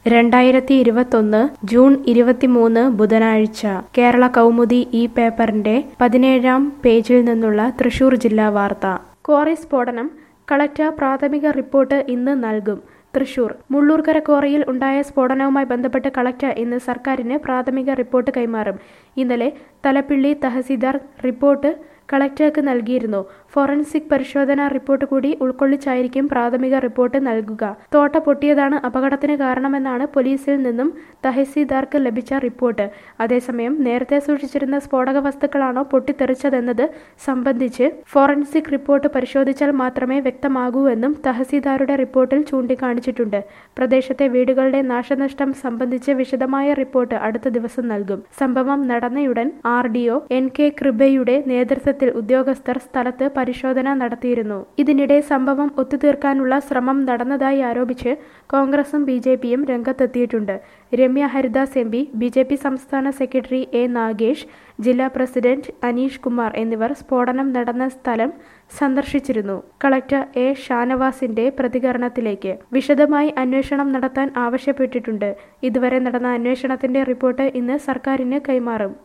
രണ്ടായിരത്തി ഇരുപത്തൊന്ന് ജൂൺ ഇരുപത്തിമൂന്ന് ബുധനാഴ്ച കേരള കൗമുദി ഈ പേപ്പറിന്റെ പതിനേഴാം പേജിൽ നിന്നുള്ള തൃശൂർ ജില്ലാ വാർത്ത ക്വാറി സ്ഫോടനം കളക്ടർ പ്രാഥമിക റിപ്പോർട്ട് ഇന്ന് നൽകും തൃശൂർ മുള്ളൂർക്കര ക്വാറിയിൽ ഉണ്ടായ സ്ഫോടനവുമായി ബന്ധപ്പെട്ട് കളക്ടർ ഇന്ന് സർക്കാരിന് പ്രാഥമിക റിപ്പോർട്ട് കൈമാറും ഇന്നലെ തലപ്പിള്ളി തഹസീൽദാർ റിപ്പോർട്ട് കളക്ടർക്ക് നൽകിയിരുന്നു ഫോറൻസിക് പരിശോധനാ റിപ്പോർട്ട് കൂടി ഉൾക്കൊള്ളിച്ചായിരിക്കും പ്രാഥമിക റിപ്പോർട്ട് നൽകുക തോട്ട പൊട്ടിയതാണ് അപകടത്തിന് കാരണമെന്നാണ് പോലീസിൽ നിന്നും തഹസീൽദാർക്ക് ലഭിച്ച റിപ്പോർട്ട് അതേസമയം നേരത്തെ സൂക്ഷിച്ചിരുന്ന സ്ഫോടക വസ്തുക്കളാണോ പൊട്ടിത്തെറിച്ചതെന്നത് സംബന്ധിച്ച് ഫോറൻസിക് റിപ്പോർട്ട് പരിശോധിച്ചാൽ മാത്രമേ വ്യക്തമാകൂവെന്നും തഹസീൽദാരുടെ റിപ്പോർട്ടിൽ ചൂണ്ടിക്കാണിച്ചിട്ടുണ്ട് പ്രദേശത്തെ വീടുകളുടെ നാശനഷ്ടം സംബന്ധിച്ച് വിശദമായ റിപ്പോർട്ട് അടുത്ത ദിവസം നൽകും സംഭവം നടന്നയുടൻ R D O N K കൃപയുടെ നേതൃത്വത്തിൽ ഉദ്യോഗസ്ഥർ സ്ഥലത്ത് പരിശോധന നടത്തിയിരുന്നു ഇതിനിടെ സംഭവം ഒത്തുതീർക്കാനുള്ള ശ്രമം നടന്നതായി ആരോപിച്ച് കോൺഗ്രസും ബി ജെ പിയും രംഗത്തെത്തിയിട്ടുണ്ട് Ramya Haridas M P B J P സംസ്ഥാന സെക്രട്ടറി എ നാഗേഷ് ജില്ലാ പ്രസിഡന്റ് അനീഷ് കുമാർ എന്നിവർ സ്ഫോടനം നടന്ന സ്ഥലം സന്ദർശിച്ചിരുന്നു കളക്ടർ എ ഷാനവാസിന്റെ പ്രതികരണത്തിലേക്ക് വിശദമായി അന്വേഷണം നടത്താൻ ആവശ്യപ്പെട്ടിട്ടുണ്ട് ഇതുവരെ നടന്ന അന്വേഷണത്തിന്റെ റിപ്പോർട്ട് ഇന്ന് സർക്കാരിന് കൈമാറും